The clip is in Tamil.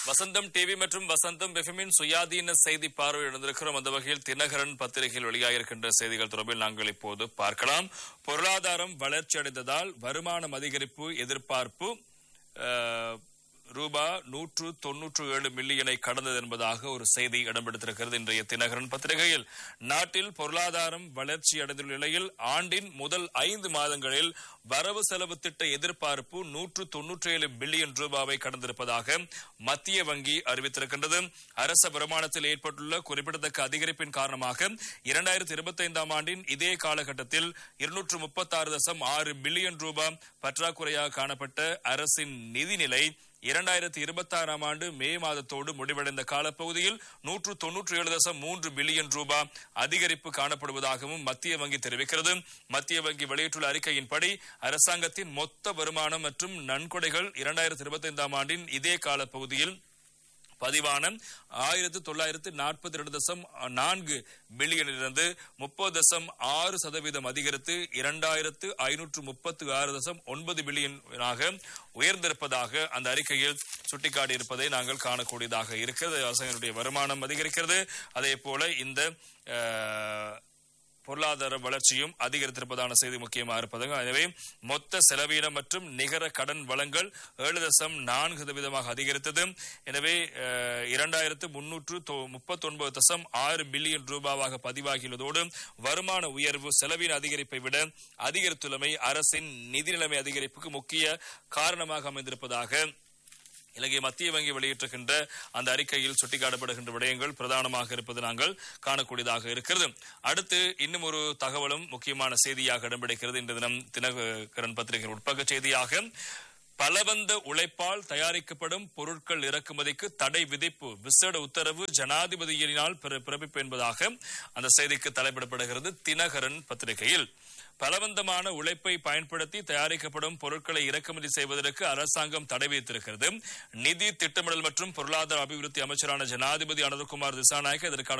வசந்தம் டிவி மற்றும் வசந்தம் எஃப்எம்மின் சுயாதீன செய்தி பார்வை இழந்திருக்கிறோம் அந்த வகையில் தினகரன் பத்திரிகையில் வெளியாகிருக்கின்ற செய்திகள் தொடர்பில் நாங்கள் இப்போது பார்க்கலாம் பொருளாதாரம் வளர்ச்சி அடைந்ததால் வருமானம் அதிகரிப்பு எதிர்பார்ப்பு அஹ், ரூபா நூற்று தொன்னூற்று ஏழு மில்லியனை கடந்தது என்பதாக ஒரு செய்தி இடம்பெடுத்திருக்கிறது இன்றைய தினகரன் பத்திரிகையில் நாட்டில் பொருளாதாரம் வளர்ச்சி அடைந்துள்ள நிலையில் ஆண்டின் முதல் ஐந்து மாதங்களில் வரவு செலவு திட்ட எதிர்பார்ப்பு நூற்று தொன்னூற்றி ஏழு பில்லியன் ரூபாவை கடந்திருப்பதாக மத்திய வங்கி அறிவித்திருக்கின்றது அரச வருமானத்தில் ஏற்பட்டுள்ள குறிப்பிடத்தக்க அதிகரிப்பின் காரணமாக இரண்டாயிரத்தி இருபத்தி ஐந்தாம் ஆண்டின் இதே காலகட்டத்தில் இருநூற்று முப்பத்தாறு தசம் ஆறு பில்லியன் ரூபாய் பற்றாக்குறையாக காணப்பட்ட அரசின் நிதிநிலை இரண்டாயிரத்தி இருபத்தி ஆறாம் ஆண்டு மே மாதத்தோடு முடிவடைந்த காலப்பகுதியில் நூற்று தொன்னூற்றி ஏழு தசம் மூன்று பில்லியன் ரூபாய் அதிகரிப்பு காணப்படுவதாகவும் மத்திய வங்கி தெரிவிக்கிறது மத்திய வங்கி வெளியிட்டுள்ள அறிக்கையின்படி அரசாங்கத்தின் மொத்த வருமானம் மற்றும் நன்கொடைகள் இரண்டாயிரத்தி இருபத்தி ஐந்தாம் ஆண்டின் இதே காலப்பகுதியில் பதிவான ஆயிரத்து தொள்ளாயிரத்து நாற்பத்தி ரெண்டு தசம் நான்கு பில்லியனிலிருந்து முப்பது தசம் ஆறு சதவீதம் அதிகரித்து இரண்டாயிரத்து ஐநூற்று முப்பத்து ஆறு தசம் ஒன்பது பில்லியனாக உயர்ந்திருப்பதாக அந்த அறிக்கையில் சுட்டிக்காட்டியிருப்பதை நாங்கள் காணக்கூடியதாக இருக்கிறது அரசாங்கனுடைய வருமானம் அதிகரிக்கிறது அதே போல இந்த அஹ், பொருளாதார வளர்ச்சியும் அதிகரித்திருப்பதான செய்தி முக்கியமாக இருப்பதாக எனவே மொத்த செலவீனம் மற்றும் நிகர கடன் வழங்கல் ஏழு தசம் நான்கு சதவீதமாக அதிகரித்தது எனவே அஹ், இரண்டாயிரத்து முன்னூற்று முப்பத்தி ஒன்பது தசம் ஆறு பில்லியன் ரூபாவாக பதிவாகியுள்ளதோடு வருமான உயர்வு செலவின அதிகரிப்பை விட அதிகரித்துள்ளமை அரசின் நிதி நிலைமை அதிகரிப்புக்கு முக்கிய காரணமாக அமைந்திருப்பதாக இலங்கை மத்திய வங்கி வெளியிட்டிருக்கின்ற அந்த அறிக்கையில் சுட்டிக்காட்டப்படுகின்ற விடயங்கள் பிரதானமாக இருப்பது நாங்கள் காணக்கூடியதாக இருக்கிறது அடுத்து இன்னும் ஒரு தகவலும் முக்கியமான செய்தியாக இடம்பிடிக்கிறது இன்று தினம் தினகரன் பத்திரிகை உட்பக்க செய்தியாக பலவந்த உழைப்பால் தயாரிக்கப்படும் பொருட்கள் இறக்குமதிக்கு தடை விதிப்பு விசேட உத்தரவு ஜனாதிபதியினால் பிற- பிறப்பிப்பு என்பதாக அந்த செய்திக்கு தலைப்பிடப்படுகிறது தினகரன் பத்திரிகையில் பலவந்தமான உழைப்பை பயன்படுத்தி தயாரிக்கப்படும் பொருட்களை இறக்குமதி செய்வதற்கு அரசாங்கம் தடை விதித்திருக்கிறது நிதி திட்டமிடல் மற்றும் பொருளாதார அபிவிருத்தி அமைச்சரான ஜனாதிபதி அனுர்குமார் திசாநாயக் இதற்கான